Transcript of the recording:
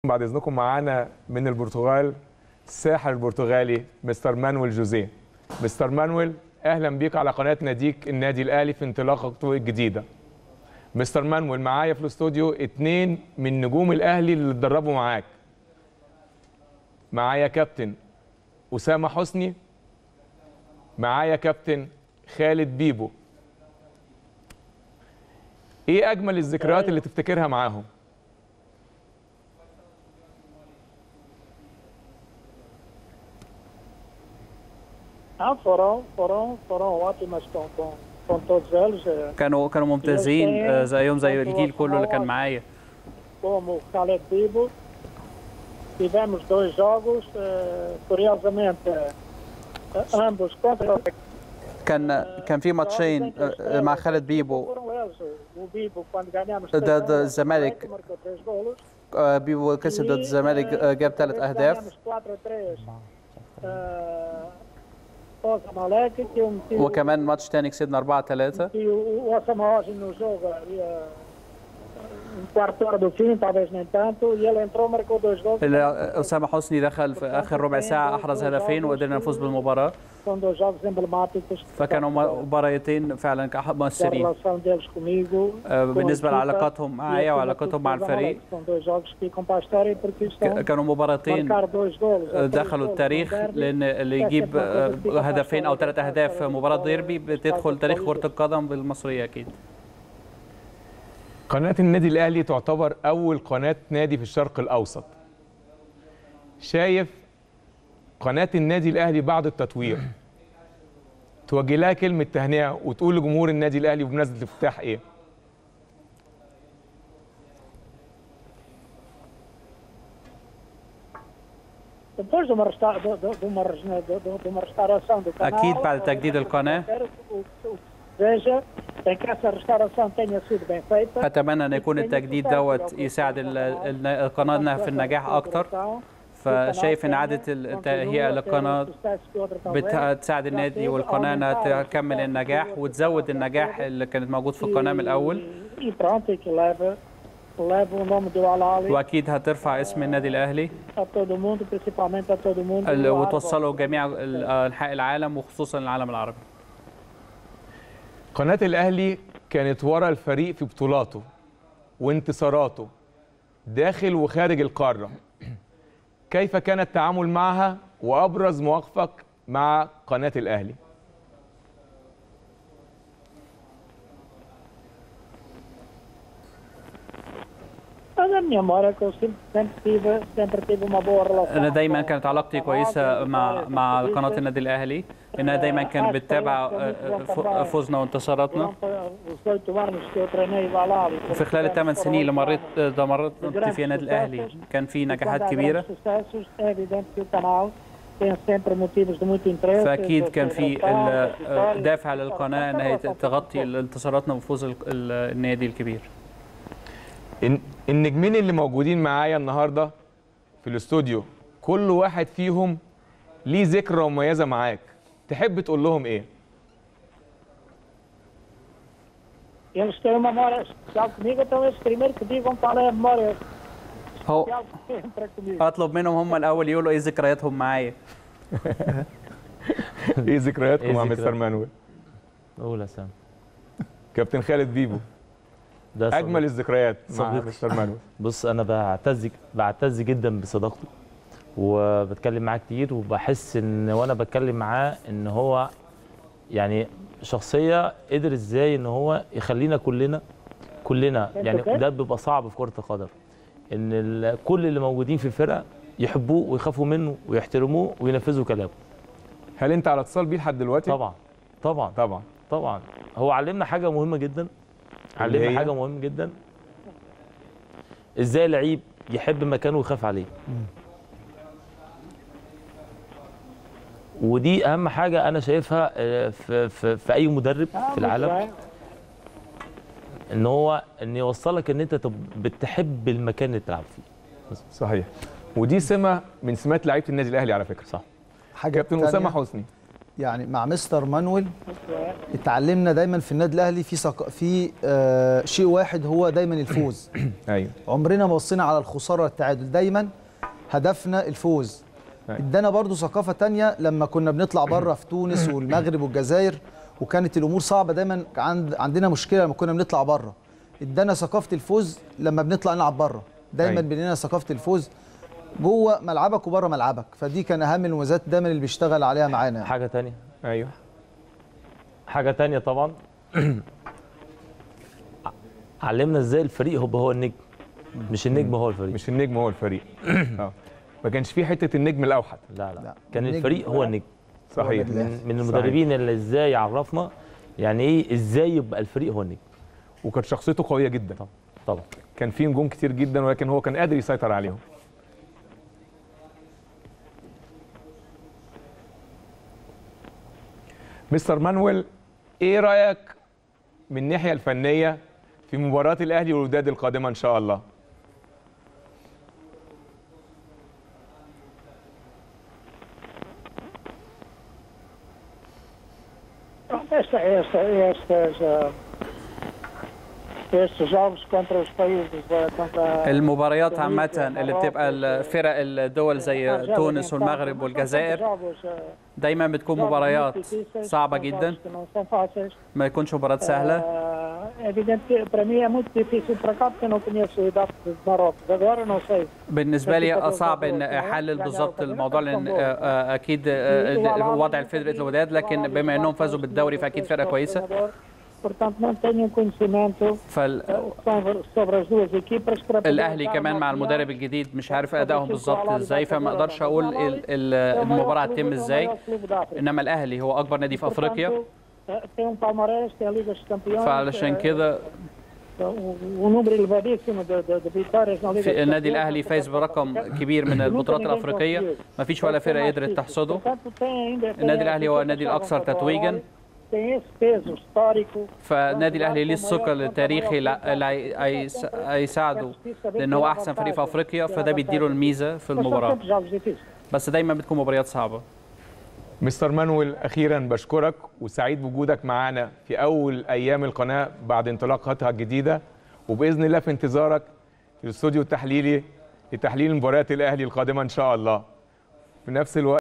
بعد اذنكم معانا من البرتغال الساحر البرتغالي مستر مانويل جوزيه مستر مانويل اهلا بيك على قناه ناديك النادي الاهلي في انطلاقته الجديده مستر مانويل معايا في الاستوديو اتنين من نجوم الاهلي اللي اتدربوا معاك معايا كابتن اسامه حسني معايا كابتن خالد بيبو ايه اجمل الذكريات اللي تفتكرها معاهم Ah, foram, foram, foram ótimas com, com, com todos eles, eh, كانوا كانوا ممتازين آه، زيهم زي الجيل كله اللي كان معايا como o Khaled Bibo. Tivemos dois jogos, eh, curiosamente, eh, ambos contra كان كان في ماتشين آه، مع خالد بيبو foram eles. O Bibo, quando ganhamos Da- 3 da Zamalek. marcou três golos. آه، بيبو كسب ضد الزمالك آه، جاب ثلاث اهداف Ganhamos 4 a 3 uh, ao Zamalek, que eu meti, وكمان ماتش تاني كسبنا 4 3 meti o, o Osama Hoje no jogo, havia um quarto hora do fim, talvez nem tanto, e ele entrou, marcou dois gols. اسامه حسني دخل في اخر ربع ساعه احرز هدفين وقدرنا نفوز بالمباراه São dois jogos emblemáticos فكانوا مباراتين فعلا da مؤثرين relação deles comigo. آه، com a بالنسبه equipa لعلاقاتهم e معايا acima de وعلاقاتهم tudo مع com o الفريق Zamalek. São dois jogos que ficam para a história porque estão ك- كانوا مباراتين marcar dois golos. ou três دخلوا golos التاريخ no derby. لان اللي يجيب آه، هدفين او ثلاث اهداف في مباراه ديربي بتدخل تاريخ كره القدم بالمصريه اكيد قناة النادي الأهلي تعتبر أول قناة نادي في الشرق الأوسط. شايف قناة النادي الأهلي بعد التطوير توجه لها كلمة تهنئة وتقول لجمهور النادي الأهلي بمناسبة الافتتاح إيه؟ Depois de uma, resta de, de, de uma, rege- de, de- de uma restauração do canal, أكيد بعد تجديد القناة. quero que o- que o- veja em que essa restauração tenha sido bem feita. اتمنى ان يكون التجديد دوت يساعد ال- ال- القناه انها في النجاح اكتر فشايف ان اعاده التهيئه للقناه بتساعد النادي والقناه انها تكمل النجاح وتزود النجاح اللي كانت موجود في القناه من الاول E pronto, e que leva, leva o nome do Al-Ali واكيد هترفع اسم النادي الاهلي a todo mundo, principalmente a todo mundo. ال- do Árabe. وتوصله جميع ال- انحاء العالم وخصوصا العالم العربي قناة الأهلي كانت ورا الفريق في بطولاته وانتصاراته داخل وخارج القارة. كيف كان التعامل معها وأبرز مواقفك مع قناة الأهلي؟ Mas a minha memória é que eu sempre, sempre, tive, sempre tive uma boa relação. انا دايما com- كانت علاقتي com a كويسه rádio, مع com مع a قناه revista. النادي الاهلي انها دايما كانت بتتابع ف- فوزنا وانتصاراتنا Durante os oito anos que eu treinei o Al-Ali. في خلال الثمان سنين اللي مريت دمرت في النادي الاهلي كان في نجاحات كبيره sucessos, é evidente que o canal tem sempre motivos de muito interesse. فاكيد de- كان de في relação, ال- de história. دافع للقناه انها تغطي انتصاراتنا وفوز ال- ال- النادي الكبير الن- النجمين اللي موجودين معايا النهارده في الاستوديو كل واحد فيهم ليه ذكرى مميزه معاك تحب تقول لهم ايه Eles têm uma memória especial comigo, então eles primeiro que digam qual é a memória هو especial que têm para comigo. اطلب منهم هم الاول يقولوا ايه ذكرياتهم معايا ايه ذكرياتكم إيه مع ذكريات؟ مستر مانويل قول يا سام كابتن خالد بيبو ده صديق. اجمل الذكريات مع صديقي. مستر مانويل بص انا بعتز بعتز جدا بصداقته وبتكلم معاه كتير وبحس ان وانا بتكلم معاه ان هو يعني شخصيه قدر ازاي ان هو يخلينا كلنا كلنا يعني ده بيبقى صعب في كره القدم ان ال- كل اللي موجودين في الفرقه يحبوه ويخافوا منه ويحترموه وينفذوا كلامه هل انت على اتصال بيه لحد دلوقتي طبعا طبعا طبعا طبعا هو علمنا حاجه مهمه جدا اللي هي؟ علمنا حاجه مهمه جدا ازاي لعيب يحب مكانه ويخاف عليه ودي اهم حاجه انا شايفها آه، في, في, في اي مدرب Ah, في muito العالم bem. ان هو ان يوصلك ان انت تب- بتحب المكان اللي بتلعب فيه صحيح ودي سمه من سمات لعيبه النادي الاهلي على فكره صح حاجه كابتن تانية- اسامه حسني يعني مع مستر مانويل اتعلمنا دايما في النادي الاهلي في سق... في آه شيء واحد هو دايما الفوز ايوه عمرنا ما بصينا على الخساره والتعادل دايما هدفنا الفوز أيوة. ادانا برضو ثقافه تانية لما كنا بنطلع بره في تونس والمغرب والجزائر وكانت الامور صعبه دايما عند عندنا مشكله لما كنا بنطلع بره ادانا ثقافه الفوز لما بنطلع نلعب بره دايما أيوة. بيدينا ثقافه الفوز جوه ملعبك وبره ملعبك فدي كان اهم المميزات دايما اللي بيشتغل عليها معانا يعني. حاجه تانية ايوه حاجه تانية طبعا علمنا ازاي الفريق هو هو النجم مش النجم هو الفريق مش النجم هو الفريق اه ما كانش في حته النجم الاوحد لا لا, لا. كان النجم الفريق هو النجم صحيح النادي من, من المدربين اللي ازاي عرفنا يعني ايه ازاي يبقى الفريق هو النجم وكانت شخصيته قويه جدا طبعا طبعا كان في نجوم كتير جدا ولكن هو كان قادر يسيطر عليهم مستر مانويل ايه رايك من الناحيه الفنيه في مباراه الاهلي والوداد القادمه ان شاء الله Esta, esta, estas, ah, estes jogos contra os países ah, contra المباريات عامة اللي بتبقى الفرق الدول زي تونس والمغرب والجزائر jogos, ah, دايما بتكون jogos مباريات muito difíceis, صعبة são جدا jogos que não são fáceis. ما يكونش مباريات سهلة Ah, é evidente que para mim é muito difícil para cá porque eu não conheço o idade de Marrocos. Agora não sei. بالنسبة لي صعب ان احلل بالظبط الموضوع لان آه، آه، اكيد آه، وضع فرقة الوداد لكن بما انهم فازوا بالدوري فاكيد فرقة كويسة Portanto, não tenho conhecimento فال ah, sobre- sobre as duas equipas. para poder الاهلي dar كمان uma مع opinião. المدرب الجديد مش عارف ادائهم بالظبط ازاي فما اقدرش اقول ال- ال- É o maior المباراه clube- هتتم é o ازاي maior clube da África. انما الاهلي هو اكبر نادي في افريقيا Portanto, eh, tem um Palmeiras, tem a Liga dos Campeões. فعلشان eh, كده o, o número elevadíssimo de, de, de vitórias na Liga في dos النادي Campeões. الاهلي فاز برقم كبير من البطولات الافريقيه ما فيش ولا فرقه قدرت تحصده النادي الأهلي هو النادي الأكثر تتويجاً. tem esse peso histórico فالنادي الاهلي ليه الثقل التاريخي اللي هي- هيس- هيساعده لان هو احسن فريق في افريقيا فده بيديله الميزه في Mas são المباراه sempre jogos difíceis. بس دايما بتكون مباريات صعبه مستر مانويل اخيرا بشكرك وسعيد بوجودك معانا في اول ايام القناه بعد انطلاقتها الجديده وباذن الله في انتظارك في الاستوديو التحليلي لتحليل مباريات الاهلي القادمه ان شاء الله في نفس الوقت